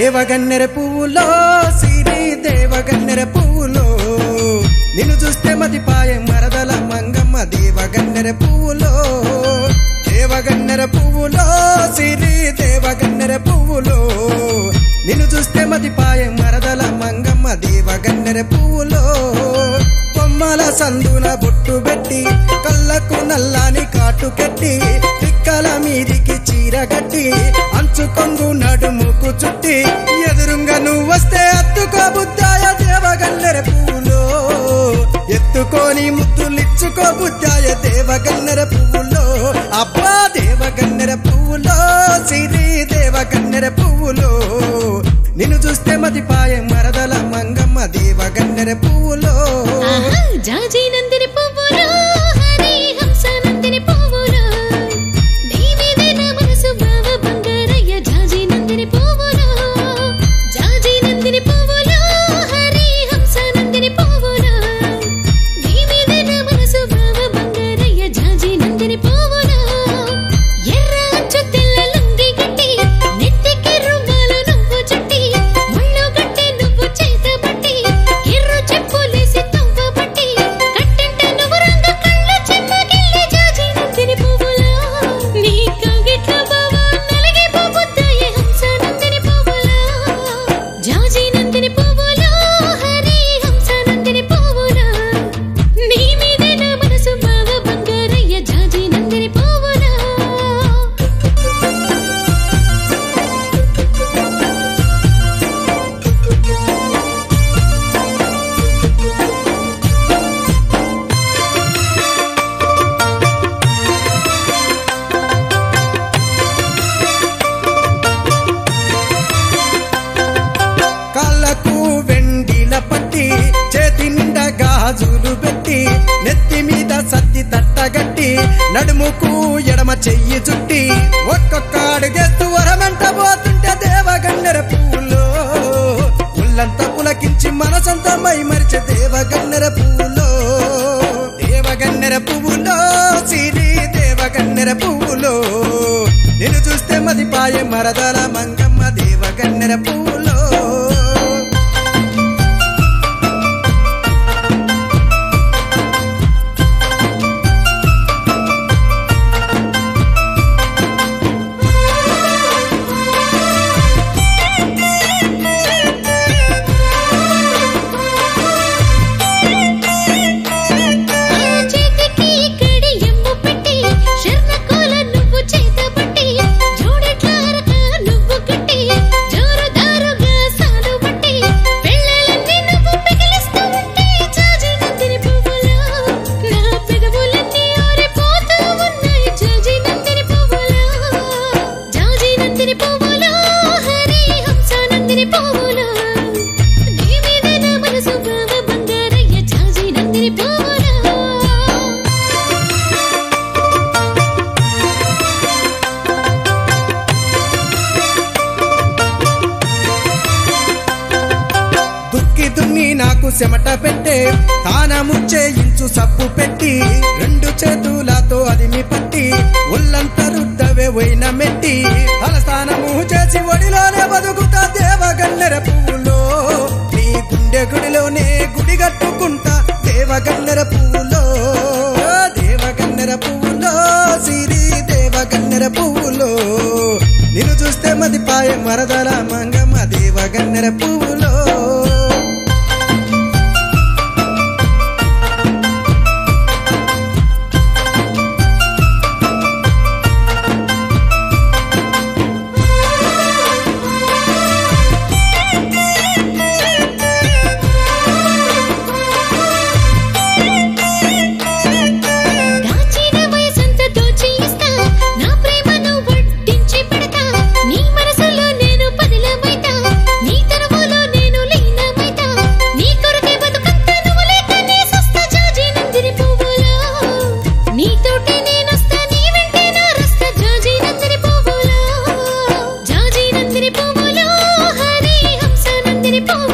దేవగన్నెర పువ్వులో సిరి దేవగన్నెర పువ్వులో నిన్ను చూస్తే మతిపాయ మరదల మంగమ్మ దేవగన్నెర పువ్వులో దేవగన్నెర పువ్వులో సిరి దేవగన్నెర పువ్వులో నిన్ను చూస్తే మతిపాయ మరదల మంగమ్మ దేవగన్నెర పువ్వులో కొమ్మల సందున బొట్టు పెట్టి కళ్ళకు నల్లాని కాటు కట్టి పిక్కల మీదికి చీర కట్టి అంచు కొంగు నడుముకు చుట్టి ఎదురుంగా నువ్వు వస్తే అత్తుకో బుద్ధాయ దేవగన్నెర పువ్వులో ఎత్తుకొని ముద్దులిచ్చుకో బుద్ధాయ దేవగన్నెర పువ్వులో అబ్బా దేవగన్నెర పువ్వులో సిరి దేవగన్నెర పువ్వులో నిన్ను చూస్తే మతిపాయ మరదల మంగమ్మ దేవగన్నెర పువ్వులో ఆహా, జాజి నందిని పువ్వులు హరి హంస నందిని పువ్వులు నీ మీదే నా మనసు బావ బంగారయ్య జాజి నందిని పువ్వులు జాజి నందిని పువ్వులు హరి హంస నందిని పువ్వులు నీ మీదే నా మనసు బావ బంగారయ్య జాజి నందిని పువ్వులు ఎర్ర అంచు తెల్ల లుంగి గట్టి నెత్తికి రుమాలు నువ్వు చుట్టి ముళ్ళు గట్టి నువ్వు చేత పట్టి ఎర్రు చెప్పులేసి తవ్వ పట్టి కట్టంట నువ్వు రంగ కళ్ళ చెమ్మగిల్లి జాజి నందిని పువ్వులా నీ కవిట్ల బావా నలిగి పోబుద్దాయి హంస నందిని పువ్వులా జాజి నందిని పువ్వులా హరి హంస నందిని పువ్వులా నీ మీదే నా మనసు బావ బంగారయ్య జాజి నందిని పువ్వులా కాళ్ళకు వెండిల పట్టి చేతి నిండా గాజులు పెట్టి నెత్తి మీద సత్తి తట్టగట్టి నడుముకు ఎడమ చెయ్యి చుట్టి ఒక్కొక్క అడుగేస్తూ వరమంట పోతుంటే దేవగన్నెర పువ్వులో ఉల్లంతా పులకించి మనసంతా మై మరిచే దేవగన్నెర పువ్వులో దేవగన్నెర పువ్వులో సిరి దేవగన్నెర పువ్వులో నేను చూస్తే మదిపాయే మరదల మంగమ్మ దేవగన్నెర పువ్వులో ఆ చేతికి కడి ఎమ్ము పెట్టి శర్ణకోల నువ్వు చేత పట్టి జోడెట్ల అరక నువ్వు కట్టి జోరుదారుగా సాలు పట్టి పెళ్ళాలన్నీ నువ్వు పిగిలిస్తూ ఉంటే జాజి నందిని పువ్వులా నా పెదవులన్నీ ఆరిపోతూ ఉన్నాయి జాజి నందిని పువ్వులా జాజి నందిని పువ్వులా హరి హంస నందిని పువ్వులా నీ మీదే నా మనసు బావ బంగారయ్య జాజి నందిని పువ్వులా దుక్కి దున్ని నాకు చెమట పెట్టే తానముచ్చే ఇంచు సబ్బు పెట్టి రెండు చేతులతో అదిమి పట్టి ఒళ్ళంతా రుద్దవే పోయిన మెట్టి తలస్థానము చేసి ఒడిలోనే బతుకుతా దేవగన్నెర పువ్వులో నీ గుండె గుడిలోనే గుడి కట్టుకుంటా దేవగన్నెర పువ్వులో దేవగన్నెర పువ్వులో సిరి దేవగన్నెర పువ్వులో నిన్ను చూస్తే మదిపాయ మరదల మంగమ్మ దేవగన్నెర పువ్వులో దాచిన వయసంతా దోచి ఇస్తా నా ప్రేమను వడ్డించి పెడతా నీ మనసులో నేను పదిలమైతా నీ తనువులో నేను లీనమైతా నీ కొరకే బతుకంతా నువ్వు లేక నీ సస్తా జాజి నందిని పువ్వులా నీతోటే నేనొస్తా నీ వెంటే నా రస్తా జాజి నందిని పువ్వులా జాజి నందిని పువ్వులా హరి హంస నందిని పువ్వులా